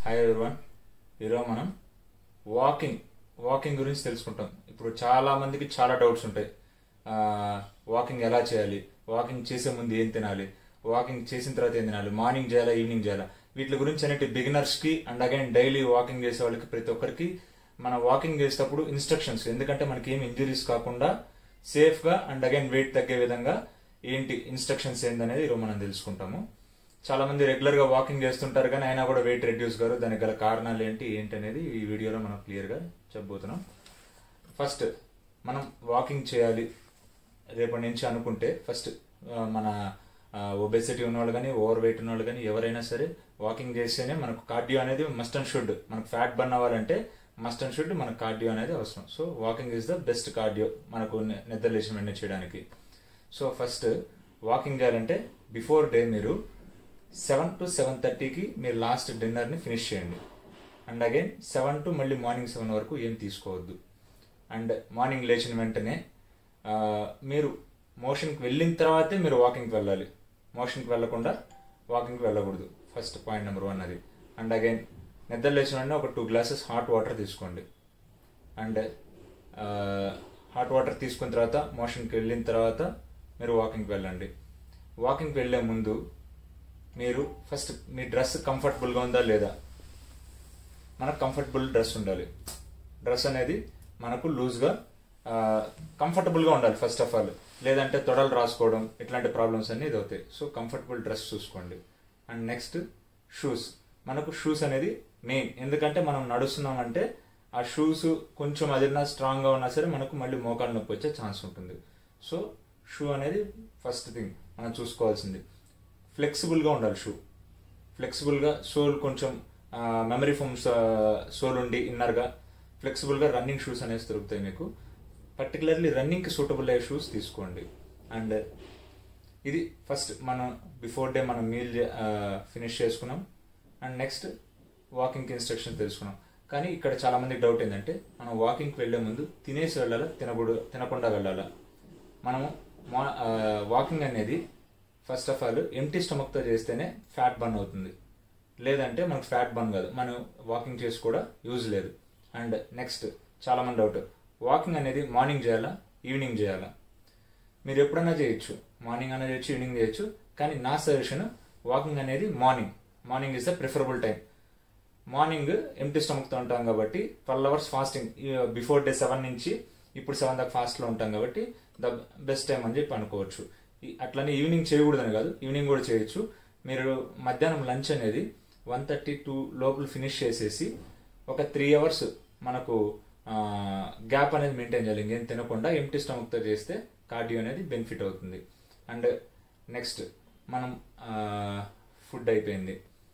hi everyone ఈరోజు మనం walking walking గురించి తెలుసుకుంటాం ఇప్పుడు చాలా మందికి చాలా డౌట్స్ ఉంటాయి ఆ, వాకింగ్ ఎలా చేయాలి వాకింగ్ చేసే ముందు ఏం తినాలి వాకింగ్ చేసిన తర్వాత ఏం తినాలి మార్నింగ్ చేయాలా ఈవినింగ్ చేయాలా వీటి గురించి అనేటి బిగినర్స్ కి అండ్ అగైన్ డైలీ వాకింగ్ చేసే వాళ్ళకి ప్రతి ఒక్కరికి మన వాకింగ్ చేసేటప్పుడు ఇన్స్ట్రక్షన్స్ ఎందుకంటే మనకి ఏం ఇంజరీస్ కాకుండా సేఫ్ గా అండ్ అగైన్ వెయిట్ తగ్గే విధంగా ఏంటి ఇన్స్ట్రక్షన్స్ ఏందనేది ఈరోజు మనం తెలుసుకుంటాము చాలా మంది రెగ్యులర్ గా వాకింగ్ చేస్తుంటారు కానీ అయినా కూడా వెయిట్ రెడ్యూస్ గారు దానికి గల కారణాలు ఏంటి ఏంటి అనేది ఈ వీడియోలో మనం క్లియర్ గా చెప్పబోతున్నాం ఫస్ట్ మనం వాకింగ్ చేయాలి రేపటి నుంచి అనుకుంటే ఫస్ట్ మన ఒబెసిటీ ఉన్నవాళ్ళు కానీ ఓవర్ వెయిట్ ఉన్నవాళ్ళు కానీ ఎవరైనా సరే వాకింగ్ చేస్తేనే మనకు కార్డియో అనేది మస్ట్ అండ్ షుడ్ మనకు ఫ్యాట్ బర్న్ అవ్వాలంటే మస్ట్ అండ్ షుడ్ మనకు కార్డియో అనేది అవసరం so walking is the best cardio మనకు ని- నిద్ర లేచిన వెంటనే చేయడానికి సో ఫస్ట్ వాకింగ్ చేయాలంటే బిఫోర్ డే మీరు సెవెన్ టు సెవెన్ థర్టీకి మీరు లాస్ట్ డిన్నర్ని ఫినిష్ చేయండి అండ్ అగైన్ సెవెన్ టు మళ్ళీ మార్నింగ్ సెవెన్ వరకు ఏం తీసుకోవద్దు అండ్ మార్నింగ్ లేచిన వెంటనే ఆ, మీరు మోషన్కి వెళ్ళిన తర్వాతే మీరు వాకింగ్కి వెళ్ళాలి మోషన్కి వెళ్ళకుండా వాకింగ్కి వెళ్ళకూడదు ఫస్ట్ పాయింట్ నెంబర్ వన్ అది అండ్ అగైన్ నిద్ర లేచిన వెంటనే ఒక టూ గ్లాసెస్ హాట్ వాటర్ తీసుకోండి అండ్ హాట్ వాటర్ తీసుకున్న తర్వాత మోషన్కి వెళ్ళిన తర్వాత మీరు వాకింగ్కి వెళ్ళండి వాకింగ్కి వెళ్ళే ముందు మీరు ఫస్ట్ మీ డ్రెస్ కంఫర్టబుల్గా ఉందా లేదా మనకు కంఫర్టబుల్ డ్రెస్ ఉండాలి డ్రెస్ అనేది మనకు లూజ్గా కంఫర్టబుల్గా ఉండాలి ఫస్ట్ ఆఫ్ ఆల్ లేదంటే తొడలు రాసుకోవడం ఇట్లాంటి ప్రాబ్లమ్స్ అన్ని ఇది అవుతాయి సో కంఫర్టబుల్ డ్రెస్ చూసుకోండి అండ్ నెక్స్ట్ షూస్ మనకు షూస్ అనేది మెయిన్ ఎందుకంటే మనం నడుస్తున్నామంటే ఆ షూస్ కొంచెం అదిన్నా స్ట్రాంగ్గా ఉన్నా సరే మనకు మళ్ళీ మోకాలు నొప్పి వచ్చే ఛాన్స్ ఉంటుంది సో షూ అనేది ఫస్ట్ థింగ్ మనం చూసుకోవాల్సింది ఫ్లెక్సిబుల్గా ఉండాలి షూ ఫ్లెక్సిబుల్గా సోల్ కొంచెం మెమరీ ఫోమ్ సోల్ ఉండి ఇన్నర్గా ఫ్లెక్సిబుల్గా రన్నింగ్ షూస్ అనేవి దొరుకుతాయి మీకు పర్టికులర్లీ రన్నింగ్కి సూటబుల్ అయ్యే షూస్ తీసుకోండి అండ్ ఇది ఫస్ట్ మనం బిఫోర్ డే మనం మీల్ ఫినిష్ చేసుకున్నాం అండ్ నెక్స్ట్ వాకింగ్కి ఇన్స్ట్రక్షన్ తెలుసుకున్నాం కానీ ఇక్కడ చాలా మందికి డౌట్ ఏంటంటే మనం వాకింగ్కి వెళ్ళే ముందు తినేసి వెళ్ళాలా తినకూడదు తినకుండా వెళ్ళాలా మనము మా వాకింగ్ అనేది ఫస్ట్ ఆఫ్ ఆల్ ఎంటీ స్టమక్తో చేస్తేనే ఫ్యాట్ బర్న్ అవుతుంది లేదంటే మనకు ఫ్యాట్ బర్న్ కాదు మనం వాకింగ్ చేసి కూడా యూజ్ లేదు అండ్ నెక్స్ట్ చాలా మంది డౌట్ వాకింగ్ అనేది మార్నింగ్ చేయాలా ఈవినింగ్ చేయాలా మీరు ఎప్పుడైనా చేయొచ్చు మార్నింగ్ అయినా చేయొచ్చు ఈవినింగ్ చేయొచ్చు కానీ నా సజెషన్ వాకింగ్ అనేది morning morning is the preferable time morning empty స్టమక్తో ఉంటాం కాబట్టి twelve hours fasting before day seven నుంచి ఇప్పుడు సెవెన్ దాకా ఫాస్ట్లో ఉంటాం కాబట్టి ద బెస్ట్ టైం అని చెప్పి అనుకోవచ్చు ఈ- అట్లనే ఈవినింగ్ చేయకూడదని కాదు ఈవినింగ్ కూడా చేయొచ్చు మీరు మధ్యాహ్నం లంచ్ అనేది వన్ థర్టీ టూ లోపల ఫినిష్ చేసేసి ఒక త్రీ అవర్స్ మనకు గ్యాప్ అనేది మెయింటైన్ చేయాలి ఇంకేం తినకుండా ఎంటీ స్టమక్తో చేస్తే కార్డియో అనేది బెనిఫిట్ అవుతుంది అండ్ నెక్స్ట్ మనం ఫుడ్ అయిపోయింది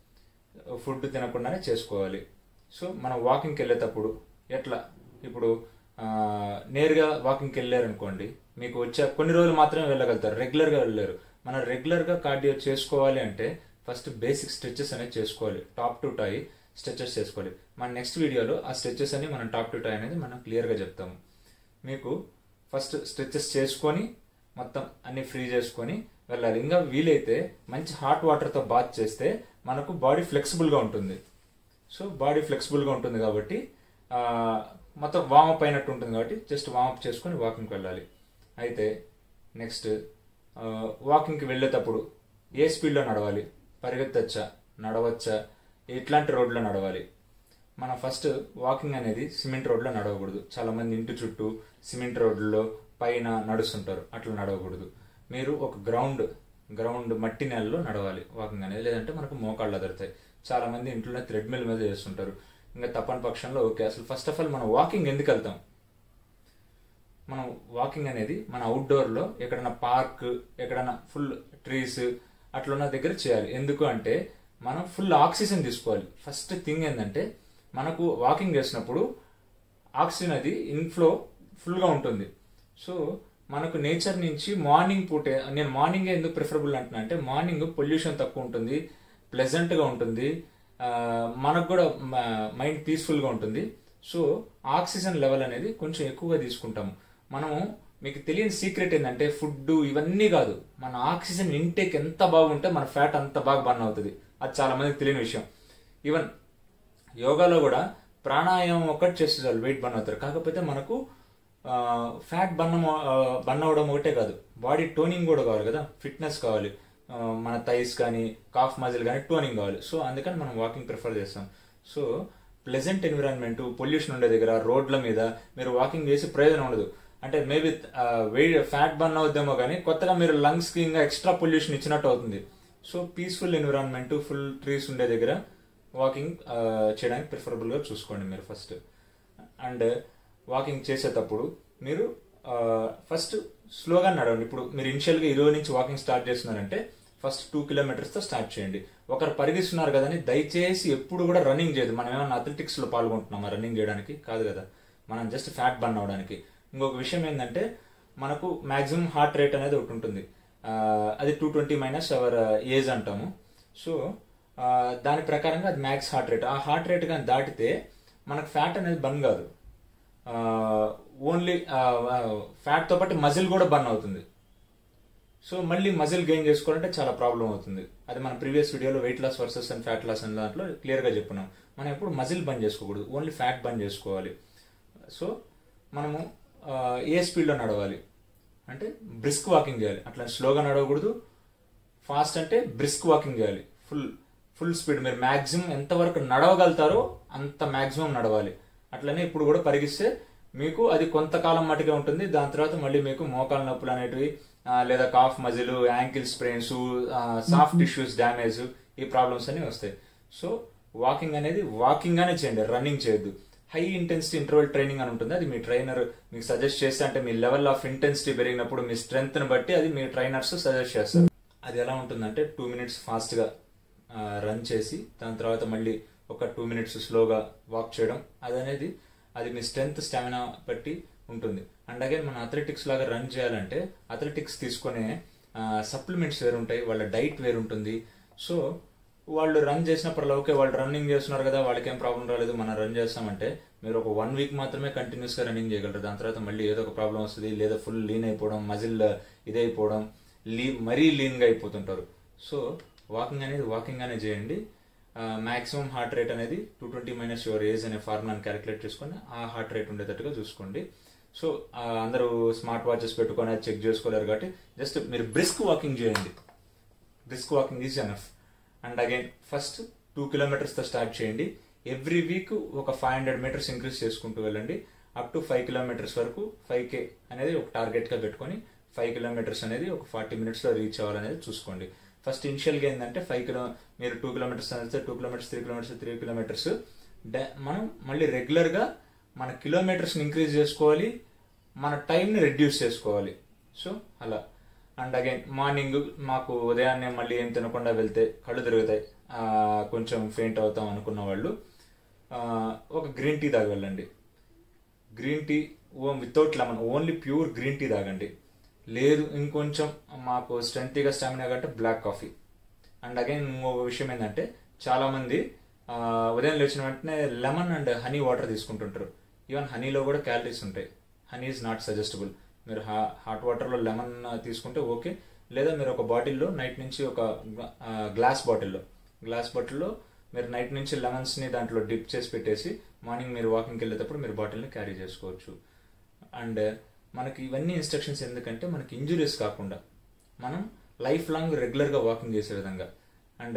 ఫుడ్ తినకుండానే చేసుకోవాలి సో మనం వాకింగ్కి వెళ్ళేటప్పుడు ఎట్లా ఇప్పుడు ఆ, నేరుగా వాకింగ్కి వెళ్ళారనుకోండి మీకు వచ్చే కొన్ని రోజులు మాత్రమే వెళ్ళగలుగుతారు రెగ్యులర్గా వెళ్ళలేరు మనం రెగ్యులర్గా కార్డియో చేసుకోవాలి అంటే ఫస్ట్ బేసిక్ స్ట్రెచెస్ అనేది చేసుకోవాలి టాప్ టు టై స్ట్రెచెస్ చేసుకోవాలి మన నెక్స్ట్ వీడియోలో ఆ స్ట్రెచెస్ అని మనం టాప్ టు టై అనేది మనం క్లియర్గా చెప్తాము మీకు ఫస్ట్ స్ట్రెచెస్ చేసుకొని మొత్తం అన్ని ఫ్రీ చేసుకొని వెళ్ళాలి ఇంకా వీలైతే మంచి హాట్ వాటర్తో బాత్ చేస్తే మనకు బాడీ ఫ్లెక్సిబుల్గా ఉంటుంది సో బాడీ ఫ్లెక్సిబుల్గా ఉంటుంది కాబట్టి ఆ, మొత్తం వామప్ అయినట్టు ఉంటుంది కాబట్టి జస్ట్ వామప్ చేసుకొని వాకింగ్కి వెళ్ళాలి అయితే నెక్స్ట్ వాకింగ్కి వెళ్ళేటప్పుడు ఏ స్పీడ్లో నడవాలి పరిగెత్తచ్చా నడవచ్చా ఇట్లాంటి రోడ్లో నడవాలి మనం ఫస్ట్ వాకింగ్ అనేది సిమెంట్ రోడ్లో నడవకూడదు చాలా మంది ఇంటి చుట్టూ సిమెంట్ రోడ్లలో పైన నడుస్తుంటారు అట్లా నడవకూడదు మీరు ఒక గ్రౌండ్ గ్రౌండ్ మట్టి నేలలో నడవాలి వాకింగ్ అనేది లేదంటే మనకు మోకాళ్ళు అదరుతాయి చాలా మంది ఇంట్లోనే థ్రెడ్మిల్ మీద చేస్తుంటారు ఇంకా తప్పని పక్షంలో ఓకే అసలు ఫస్ట్ ఆఫ్ ఆల్ మనం వాకింగ్ ఎందుకు వెళ్తాం మనం వాకింగ్ అనేది మన అవుట్డోర్లో ఎక్కడైనా పార్క్ ఎక్కడైనా ఫుల్ ట్రీస్ అట్లున్న దగ్గర చేయాలి ఎందుకు అంటే మనం ఫుల్ ఆక్సిజన్ తీసుకోవాలి ఫస్ట్ థింగ్ ఏంటంటే మనకు వాకింగ్ చేసినప్పుడు ఆక్సిజన్ అది ఇన్ఫ్లో ఫుల్గా ఉంటుంది సో మనకు నేచర్ నుంచి మార్నింగ్ పూటే నేను మార్నింగ్ ఎందుకు ప్రిఫరబుల్ అంటున్నా అంటే మార్నింగ్ పొల్యూషన్ తక్కువ ఉంటుంది ప్లెజెంట్గా ఉంటుంది ఆ, మనకు కూడా మైండ్ పీస్ఫుల్గా ఉంటుంది సో ఆక్సిజన్ లెవెల్ అనేది కొంచెం ఎక్కువగా తీసుకుంటాము మనము మీకు తెలియని సీక్రెట్ ఏంటంటే ఫుడ్ ఇవన్నీ కాదు మన ఆక్సిజన్ ఇంటేక్ ఎంత బాగుంటే మన ఫ్యాట్ అంత బాగా బర్న్ అవుతుంది అది చాలా మందికి తెలియని విషయం ఈవెన్ యోగాలో కూడా ప్రాణాయామం ఒక్కటి చేస్తే చాలు వెయిట్ బర్న్ అవుతారు కాకపోతే మనకు ఫ్యాట్ బర్న్ బర్న్ అవ్వడం ఒకటే కాదు బాడీ టోనింగ్ కూడా కావాలి కదా ఫిట్నెస్ కావాలి ఆ, మన థైస్ కానీ కాఫ్ మజిల్ కానీ టోనింగ్ కావాలి సో అందుకని మనం వాకింగ్ ప్రిఫర్ చేస్తాం సో ప్లెజెంట్ ఎన్విరాన్మెంట్ పొల్యూషన్ ఉండే దగ్గర రోడ్ల మీద మీరు వాకింగ్ చేసి ప్రయోజనం ఉండదు అంటే మేబీ వెయిట్ ఫ్యాట్ బర్న్ అవుద్దేమో కానీ కొత్తగా మీరు లంగ్స్ కి ఇంకా ఎక్స్ట్రా పొల్యూషన్ ఇచ్చినట్టు అవుతుంది so peaceful environment full trees ఉండే దగ్గర వాకింగ్ చేయడానికి ప్రిఫరబుల్ గా చూసుకోండి మీరు ఫస్ట్ అండ్ వాకింగ్ చేసేటప్పుడు మీరు ఫస్ట్ స్లోగా నడవండి ఇప్పుడు మీరు ఇనిషియల్ గా ఇరవై నుంచి వాకింగ్ స్టార్ట్ చేస్తున్నారంటే ఫస్ట్ టూ కిలోమీటర్స్ తో స్టార్ట్ చేయండి ఒకరు పరిగిస్తున్నారు కదని దయచేసి ఎప్పుడు కూడా రన్నింగ్ చేయదు మనం ఏమన్నా అథ్లెటిక్స్ లో పాల్గొంటున్నామా రన్నింగ్ చేయడానికి కాదు కదా మనం జస్ట్ ఫ్యాట్ బర్న్ అవడానికి ఇంకొక విషయం ఏంటంటే మనకు మాక్సిమం హార్ట్ రేట్ అనేది ఒకటి ఉంటుంది ఆ, అది two twenty minus our age అంటాము సో ఆ, దాని ప్రకారంగా అది మ్యాక్స్ హార్ట్ రేట్ ఆ హార్ట్ రేట్ కానీ దాటితే మనకు ఫ్యాట్ అనేది బర్న్ కాదు ఓన్లీ ఫ్యాట్ తో పాటు మజిల్ కూడా బర్న్ అవుతుంది సో మళ్ళీ మజిల్ గెయిన్ చేసుకోవాలంటే చాలా ప్రాబ్లం అవుతుంది అది మన ప్రీవియస్ వీడియోలో weight loss versus and fat loss అనే దాంట్లో క్లియర్ గా చెప్పున్నాం మనం ఎప్పుడు మజిల్ బంద్ చేసుకోకూడదు ఓన్లీ ఫ్యాట్ బంద్ చేసుకోవాలి సో మనము ఆ, ఏ స్పీడ్లో నడవాలి అంటే బ్రిస్క్ వాకింగ్ చేయాలి అట్లా స్లోగా నడవకూడదు ఫాస్ట్ అంటే బ్రిస్క్ వాకింగ్ చేయాలి ఫుల్ ఫుల్ స్పీడ్ మీరు మాక్సిమం ఎంతవరకు నడవగలుగుతారో అంత మాక్సిమం నడవాలి అట్లనే ఇప్పుడు కూడా పరిగిస్తే మీకు అది కొంతకాలం మటుకే ఉంటుంది దాని తర్వాత మళ్ళీ మీకు మోకాల నొప్పులు అనేటివి ఆ, లేదా calf muscle ankle sprains soft tissues damage ఈ ప్రాబ్లమ్స్ అన్ని వస్తాయి సో వాకింగ్ అనేది వాకింగ్ గానే చేయండి రన్నింగ్ చేయొద్దు హై ఇంటెన్సిటీ ఇంటర్వల్ ట్రైనింగ్ అని ఉంటుంది అది మీ ట్రైనర్ మీకు సజెస్ట్ చేస్తే అంటే మీ లెవెల్ ఆఫ్ ఇంటెన్సిటీ పెరిగినప్పుడు మీ స్ట్రెంగ్త్ ని బట్టి అది మీ ట్రైనర్స్ సజెస్ట్ చేస్తారు అది ఎలా ఉంటుందంటే టూ మినిట్స్ ఫాస్ట్ గా రన్ చేసి దాని తర్వాత మళ్ళీ ఒక టూ మినిట్స్ స్లోగా వాక్ చేయడం అది అనేది అది మీ స్ట్రెంగ్త్ స్టామినా బట్టి ఉంటుంది అండ్ అగైన్ మన అథ్లెటిక్స్ లాగా రన్ చేయాలంటే అథ్లెటిక్స్ తీసుకునే సప్లిమెంట్స్ వేరు ఉంటాయి వాళ్ళ డైట్ వేరు ఉంటుంది సో వాళ్ళు రన్ చేసినప్పుడు ఓకే వాళ్ళు రన్నింగ్ చేస్తున్నారు కదా వాళ్ళకి ఏం ప్రాబ్లం రాలేదు మనం రన్ చేస్తామంటే మీరు ఒక వన్ వీక్ మాత్రమే కంటిన్యూస్ గా రన్నింగ్ చేయగలరు దాని తర్వాత మళ్ళీ ఏదో ఒక ప్రాబ్లం వస్తుంది లేదా ఫుల్ లీన్ అయిపోవడం మజిల్ ఇదైపోవడం లీ మరీ లీన్ గా అయిపోతుంటారు సో వాకింగ్ అనేది వాకింగ్ అనే చేయండి మాక్సిమం హార్ట్ రేట్ అనేది two twenty minus your age అనే ఫార్ములాని క్యాలిక్యులేట్ చేసుకొని ఆ హార్ట్ రేట్ ఉండేటట్టుగా చూసుకోండి సో ఆ, అందరూ స్మార్ట్ వాచెస్ పెట్టుకొని అది చెక్ చేసుకోలేరు కాబట్టి జస్ట్ మీరు బ్రిస్క్ వాకింగ్ చేయండి brisk walking is enough and again first two kilometres తో స్టార్ట్ చేయండి ఎవ్రీ వీక్ ఒక ఫైవ్ హండ్రెడ్ మీటర్స్ ఇంక్రీజ్ చేసుకుంటూ వెళ్ళండి అప్ టు ఫైవ్ కిలోమీటర్స్ వరకు ఫైవ్ కే అనేది ఒక టార్గెట్ గా పెట్టుకొని ఫైవ్ కిలోమీటర్స్ అనేది ఒక ఫార్టీ మినిట్స్ లో రీచ్ అవ్వాలనేది చూసుకోండి ఫస్ట్ ఇనిషియల్ గా ఏంటంటే ఫైవ్ కిలో మీరు టూ కిలోమీటర్స్ అనేది two kilometres three kilometres three kilometres మనం మళ్ళీ రెగ్యులర్ గా మన కిలోమీటర్స్ ఇంక్రీజ్ చేసుకోవాలి మన టైం ని రెడ్యూస్ చేసుకోవాలి సో అలా అండ్ అగైన్ మార్నింగ్ మాకు ఉదయాన్నే మళ్ళీ ఏం తినకుండా వెళ్తే కళ్ళు తిరుగుతాయి ఆ, కొంచెం ఫెయింట్ అవుతాం అనుకున్న వాళ్ళు ఆ, ఒక గ్రీన్ టీ తాగి వెళ్ళండి గ్రీన్ టీ ఓ without lemon only pure green tea తాగండి లేదు ఇంకొంచెం మాకు స్ట్రెంగ్త్గా స్టామినా కంటే బ్లాక్ కాఫీ అండ్ అగైన్ ఇంకొక విషయం ఏంటంటే చాలా మంది ఆ, ఉదయం లేచిన వెంటనే లెమన్ అండ్ హనీ వాటర్ తీసుకుంటుంటారు ఈవెన్ హనీలో కూడా క్యాలరీస్ ఉంటాయి హనీ ఈజ్ నాట్ సజెస్టబుల్ మీరు హాట్ వాటర్లో లెమన్ తీసుకుంటే ఓకే లేదా మీరు ఒక బాటిల్లో నైట్ నుంచి ఒక గ్లాస్ బాటిల్లో గ్లాస్ బాటిల్లో మీరు నైట్ నుంచి లెమన్స్ ని దాంట్లో డిప్ చేసి పెట్టేసి మార్నింగ్ మీరు వాకింగ్కి వెళ్ళేటప్పుడు మీరు బాటిల్ని క్యారీ చేసుకోవచ్చు అండ్ మనకి ఇవన్నీ ఇన్స్ట్రక్షన్స్ ఎందుకంటే మనకి ఇంజురీస్ కాకుండా మనం లైఫ్ లాంగ్ రెగ్యులర్గా వాకింగ్ చేసే విధంగా అండ్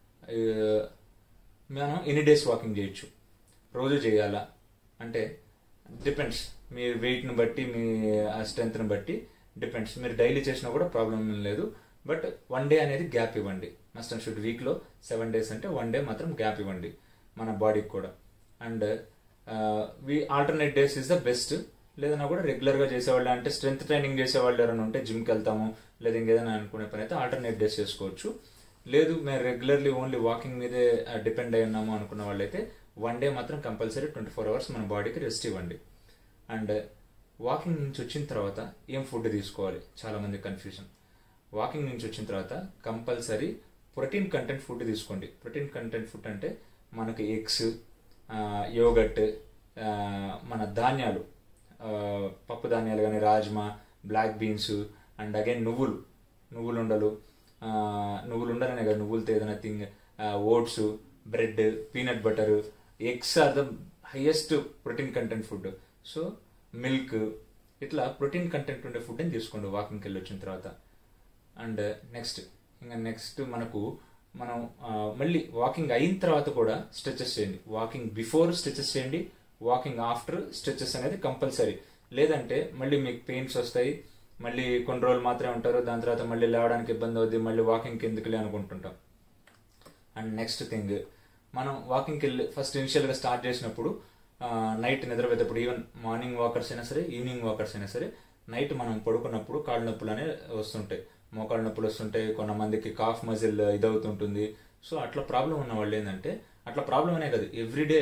మనం ఎనీ డేస్ వాకింగ్ చేయొచ్చు రోజు చేయాలా అంటే డిపెండ్స్ మీ వెయిట్ని బట్టి మీ స్ట్రెంగ్త్ని బట్టి డిపెండ్స్ మీరు డైలీ చేసినా కూడా ప్రాబ్లం లేదు బట్ వన్ డే అనేది గ్యాప్ ఇవ్వండి మస్ట్ అండ్ షుడ్ వీక్లో సెవెన్ డేస్ అంటే వన్ డే మాత్రం గ్యాప్ ఇవ్వండి మన బాడీకి కూడా and we alternate days is the best లేదన్నా కూడా రెగ్యులర్గా చేసేవాళ్ళు అంటే స్ట్రెంత్ ట్రైనింగ్ చేసేవాళ్ళు ఎవరైనా ఉంటే జిమ్కి వెళ్తాము లేదా ఇంకేదైనా అనుకునే పని అయితే ఆల్టర్నేట్ డేస్ చేసుకోవచ్చు లేదు మేము రెగ్యులర్లీ ఓన్లీ వాకింగ్ మీదే డిపెండ్ అయి ఉన్నాము అనుకున్న వాళ్ళైతే వన్ డే మాత్రం కంపల్సరీ ట్వంటీ ఫోర్ అవర్స్ మన బాడీకి రెస్ట్ ఇవ్వండి అండ్ వాకింగ్ నుంచి వచ్చిన తర్వాత ఏం ఫుడ్ తీసుకోవాలి చాలా మంది కన్ఫ్యూజన్ వాకింగ్ నుంచి వచ్చిన తర్వాత కంపల్సరీ ప్రోటీన్ కంటెంట్ ఫుడ్ తీసుకోండి ప్రోటీన్ కంటెంట్ ఫుడ్ అంటే మనకి ఎగ్స్ యోగట్ మన ధాన్యాలు ఆ, పప్పు ధాన్యాలు కానీ rajma black beans and again నువ్వులు నువ్వులు ఉండలు ఆ, నువ్వులు ఉండలనే కదా నువ్వులతో ఏదైనా thing oats bread peanut butter eggs are the highest protein content food so milk ఇట్లా ప్రోటీన్ కంటెంట్ ఉండే ఫుడ్ అని తీసుకోండి వాకింగ్కి వెళ్ళి వచ్చిన తర్వాత అండ్ నెక్స్ట్ ఇంకా నెక్స్ట్ మనకు మనం ఆ, మళ్ళీ వాకింగ్ అయిన తర్వాత కూడా స్ట్రెచెస్ చేయండి వాకింగ్ బిఫోర్ స్ట్రెచెస్ చేయండి వాకింగ్ ఆఫ్టర్ స్ట్రెచెస్ అనేది కంపల్సరీ లేదంటే మళ్ళీ మీకు పెయిన్స్ వస్తాయి మళ్ళీ కొన్ని రోజులు మాత్రమే ఉంటారు దాని తర్వాత మళ్ళీ లేవడానికి ఇబ్బంది అవుద్ది మళ్ళీ వాకింగ్కి ఎందుకులే అనుకుంటుంటాం అండ్ నెక్స్ట్ థింగ్ మనం వాకింగ్కి వెళ్ళి ఫస్ట్ ఇనిషియల్గా స్టార్ట్ చేసినప్పుడు నైట్ నిద్రపోయేటప్పుడు ఈవెన్ మార్నింగ్ వాకర్స్ అయినా సరే ఈవినింగ్ వాకర్స్ అయినా సరే నైట్ మనం పడుకున్నప్పుడు కాళ్ళ నొప్పులు అనేవి వస్తుంటాయి మోకాళ్ళ నొప్పులు వస్తుంటాయి కొంతమందికి కాఫ్ మజిల్ ఇదవుతుంటుంది సో అట్లా ప్రాబ్లం ఉన్న వాళ్ళు ఏంటంటే అట్లా ప్రాబ్లం అనే కాదు ఎవ్రీడే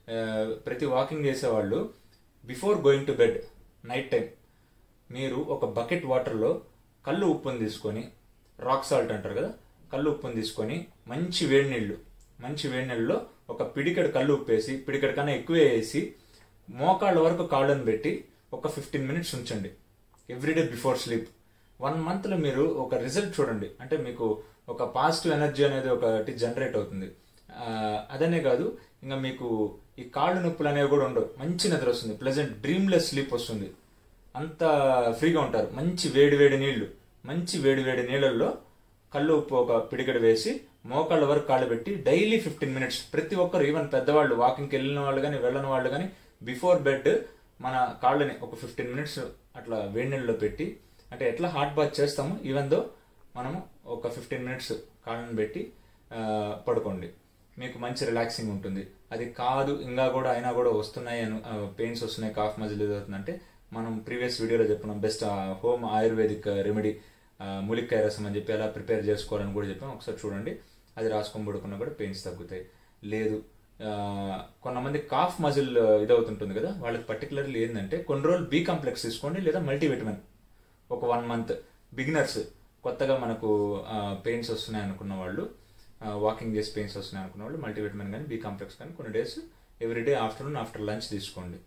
ప్రతి వాకింగ్ చేసేవాళ్ళు before going to bed night time మీరు ఒక బకెట్ వాటర్లో కళ్ళు ఉప్పుని తీసుకొని రాక్ సాల్ట్ అంటారు కదా కళ్ళు ఉప్పుని తీసుకొని మంచి వేడి నీళ్ళు మంచి వేడి నీళ్ళలో ఒక పిడికెడు కళ్ళు ఉప్పేసి పిడికెడు కన్నా ఎక్కువ వేసి మోకాళ్ళ వరకు కాళ్ళని పెట్టి ఒక ఫిఫ్టీన్ మినిట్స్ ఉంచండి ఎవ్రీడే బిఫోర్ స్లీప్ వన్ మంత్లో మీరు ఒక రిజల్ట్ చూడండి అంటే మీకు ఒక పాజిటివ్ ఎనర్జీ అనేది ఒకటి జనరేట్ అవుతుంది ఆ, అదనే కాదు ఇంకా మీకు ఈ కాళ్ళు నొప్పులు అనేవి కూడా ఉండవు మంచి నిద్ర వస్తుంది ప్లెజెంట్ డ్రీమ్లెస్ స్లీప్ వస్తుంది అంత ఫ్రీగా ఉంటారు మంచి వేడి వేడి నీళ్లు మంచి వేడి వేడి నీళ్ళల్లో కళ్ళు ఉప్పు ఒక పిడికడ వేసి మోకాళ్ళ వరకు కాళ్ళు పెట్టి డైలీ ఫిఫ్టీన్ మినిట్స్ ప్రతి ఒక్కరు ఈవెన్ పెద్దవాళ్ళు వాకింగ్కి వెళ్ళిన వాళ్ళు కానీ వెళ్ళని వాళ్ళు కానీ బిఫోర్ బెడ్ మన కాళ్ళని ఒక ఫిఫ్టీన్ మినిట్స్ అట్లా వేడి నీళ్ళలో పెట్టి అంటే ఎట్లా హాట్ బాత్ చేస్తామో ఈవెన్ దో మనము ఒక ఫిఫ్టీన్ మినిట్స్ కాళ్ళని పెట్టి ఆ, పడుకోండి మీకు మంచి రిలాక్సింగ్ ఉంటుంది అది కాదు ఇంకా కూడా అయినా కూడా వస్తున్నాయి పెయిన్స్ వస్తున్నాయి కాఫ్ మజిల్ ఇది అవుతుందంటే మనం ప్రీవియస్ వీడియోలో చెప్పుకున్నాం బెస్ట్ హోమ్ ఆయుర్వేదిక్ రెమెడీ ములిక్కాయ రసం అని చెప్పి ఎలా ప్రిపేర్ చేసుకోవాలని కూడా చెప్పాం ఒకసారి చూడండి అది రాసుకొని పడుకున్నా కూడా పెయిన్స్ తగ్గుతాయి లేదు ఆ, కొంతమంది కాఫ్ మజిల్ ఇదవుతుంటుంది కదా వాళ్ళకి పర్టికులర్లీ ఏంటంటే కొన్ని రోజులు బీ కాంప్లెక్స్ తీసుకోండి లేదా మల్టీవిటమిన్ ఒక వన్ మంత్ బిగినర్స్ కొత్తగా మనకు పెయిన్స్ వస్తున్నాయి అనుకున్న వాళ్ళు వాకింగ్ చేసి పెయిన్స్ వస్తున్నాయి అనుకున్న వాళ్ళు మల్టీవిటమిన్ కానీ బీ కాంప్లెక్స్ కానీ కొన్ని days everyday afternoon after lunch తీసుకోండి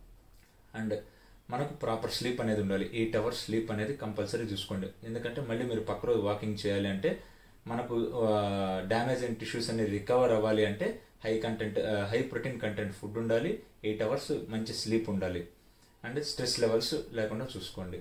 అండ్ మనకు ప్రాపర్ స్లీప్ అనేది ఉండాలి ఎయిట్ అవర్స్ స్లీప్ అనేది కంపల్సరీ చూసుకోండి ఎందుకంటే మళ్ళీ మీరు పక్క రోజు వాకింగ్ చేయాలి అంటే మనకు డ్యామేజ్ అయిన టిష్యూస్ అనేది రికవర్ అవ్వాలి అంటే high content high protein content food ఉండాలి ఎయిట్ అవర్స్ మంచి స్లీప్ ఉండాలి అండ్ స్ట్రెస్ లెవెల్స్ లేకుండా చూసుకోండి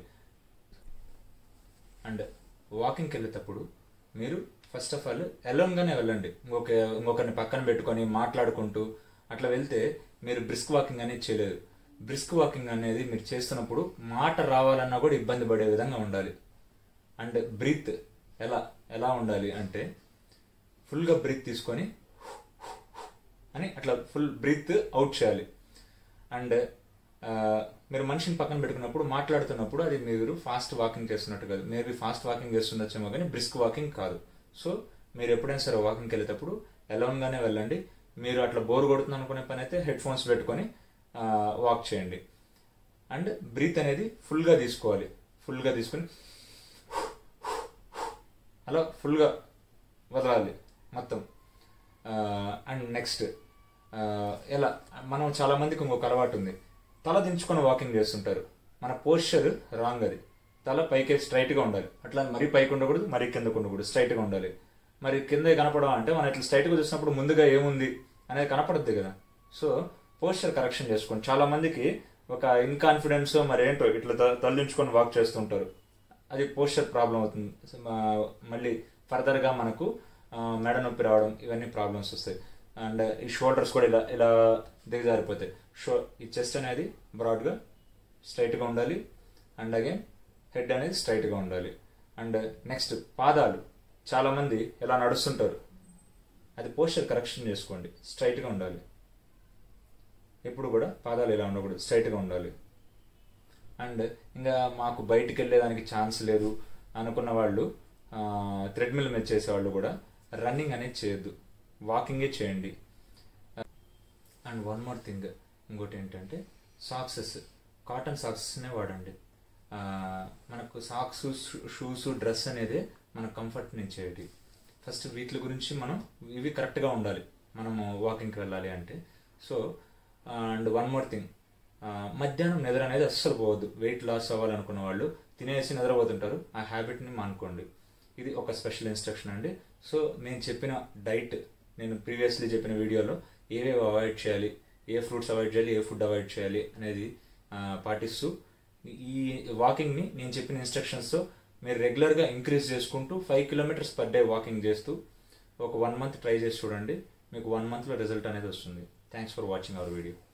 అండ్ వాకింగ్కి వెళ్ళేటప్పుడు మీరు ఫస్ట్ ఆఫ్ ఆల్ ఎలోన్గానే వెళ్ళండి ఇంకొక ఇంకొకరిని పక్కన పెట్టుకొని మాట్లాడుకుంటూ అట్లా వెళ్తే మీరు బ్రిస్క్ వాకింగ్ అనేది చేయలేదు బ్రిస్క్ వాకింగ్ అనేది మీరు చేస్తున్నప్పుడు మాట రావాలన్నా కూడా ఇబ్బంది పడే విధంగా ఉండాలి అండ్ బ్రీత్ ఎలా ఎలా ఉండాలి అంటే ఫుల్గా బ్రీత్ తీసుకొని అని అట్లా ఫుల్ బ్రీత్ అవుట్ చేయాలి అండ్ ఆ, మీరు మనిషిని పక్కన పెట్టుకున్నప్పుడు మాట్లాడుతున్నప్పుడు అది మీరు ఫాస్ట్ వాకింగ్ చేస్తున్నట్టు కాదు మేబీ ఫాస్ట్ వాకింగ్ చేస్తుండొచ్చేమో కానీ బ్రిస్క్ వాకింగ్ కాదు సో మీరు ఎప్పుడైనా సరే వాకింగ్కి వెళ్ళేటప్పుడు ఎలవన్గానే వెళ్ళండి మీరు అట్లా బోర్ కొడుతుంది అనుకునే పని అయితే హెడ్ ఫోన్స్ పెట్టుకొని వాక్ చేయండి అండ్ బ్రీత్ అనేది ఫుల్గా తీసుకోవాలి ఫుల్గా తీసుకొని అలా ఫుల్గా వదలాలి మొత్తం అండ్ నెక్స్ట్ ఎలా మనం చాలా మందికి ఇంకొక అలవాటు ఉంది తల దించుకొని వాకింగ్ చేస్తుంటారు మన పోస్చర్ రాంగ్ అది తల పైకి స్ట్రైట్గా ఉండాలి అట్లా మరీ పైకి ఉండకూడదు మరీ కిందకు ఉండకూడదు స్ట్రైట్గా ఉండాలి మరి కింద కనపడడం అంటే మనం ఇట్లా స్ట్రైట్గా చూసినప్పుడు ముందుగా ఏముంది అనేది కనపడద్దు కదా సో పోస్చర్ కరెక్షన్ చేసుకోండి చాలా మందికి ఒక ఇన్కాన్ఫిడెన్స్ మరి ఏంటో ఇట్లా త- తలదించుకొని వాక్ చేస్తుంటారు అది పోస్చర్ ప్రాబ్లం అవుతుంది సో మా- మళ్ళీ ఫర్దర్గా మనకు ఆ, మెడ నొప్పి రావడం ఇవన్నీ ప్రాబ్లమ్స్ వస్తాయి అండ్ ఈ షోల్డర్స్ కూడా ఇలా ఇలా దిగజారిపోతాయి షో ఈ చెస్ట్ అనేది బ్రాడ్గా స్ట్రైట్గా ఉండాలి అండ్ అగైన్ హెడ్ అనేది స్ట్రైట్గా ఉండాలి అండ్ నెక్స్ట్ పాదాలు చాలామంది ఇలా నడుస్తుంటారు అది పోస్చర్ కరెక్షన్ చేసుకోండి స్ట్రైట్గా ఉండాలి ఎప్పుడు కూడా పాదాలు ఇలా ఉండకూడదు స్ట్రైట్గా ఉండాలి అండ్ ఇంకా మాకు బయటికి వెళ్ళేదానికి ఛాన్స్ లేదు అనుకున్న వాళ్ళు థ్రెడ్మిల్ మీద చేసేవాళ్ళు కూడా రన్నింగ్ అనేది చేయొద్దు వాకింగే చేయండి అండ్ వన్ మోర్ థింగ్ ఇంకోటి ఏంటంటే సాక్సెస్ కాటన్ సాక్సెస్నే వాడండి ఆ, మనకు సాక్స్ షూస్ డ్రెస్ అనేది మన కంఫర్ట్ నుంచేది ఫస్ట్ వీటి గురించి మనం ఇవి కరెక్ట్గా ఉండాలి మనము వాకింగ్కి వెళ్ళాలి అంటే so and one more thing మధ్యాహ్నం నిద్ర అనేది అస్సలు పోవద్దు వెయిట్ లాస్ అవ్వాలనుకున్న వాళ్ళు తినేసి నిద్రపోతుంటారు ఆ హ్యాబిట్ని మానుకోండి ఇది ఒక స్పెషల్ ఇన్స్ట్రక్షన్ అండి సో నేను చెప్పిన డైట్ నేను ప్రీవియస్లీ చెప్పిన వీడియోలో ఏవేవి అవాయిడ్ చేయాలి ఏ ఫ్రూట్స్ అవాయిడ్ చేయాలి ఏ ఫుడ్ అవాయిడ్ చేయాలి అనేది ఆ, పాటిస్తూ ఈ వాకింగ్ని నేను చెప్పిన ఇన్స్ట్రక్షన్స్తో మీరు రెగ్యులర్గా ఇంక్రీజ్ చేసుకుంటూ five kilometres per day walking చేస్తూ ఒక వన్ మంత్ ట్రై చేసి చూడండి మీకు వన్ మంత్లో రిజల్ట్ అనేది వస్తుంది thanks for watching our video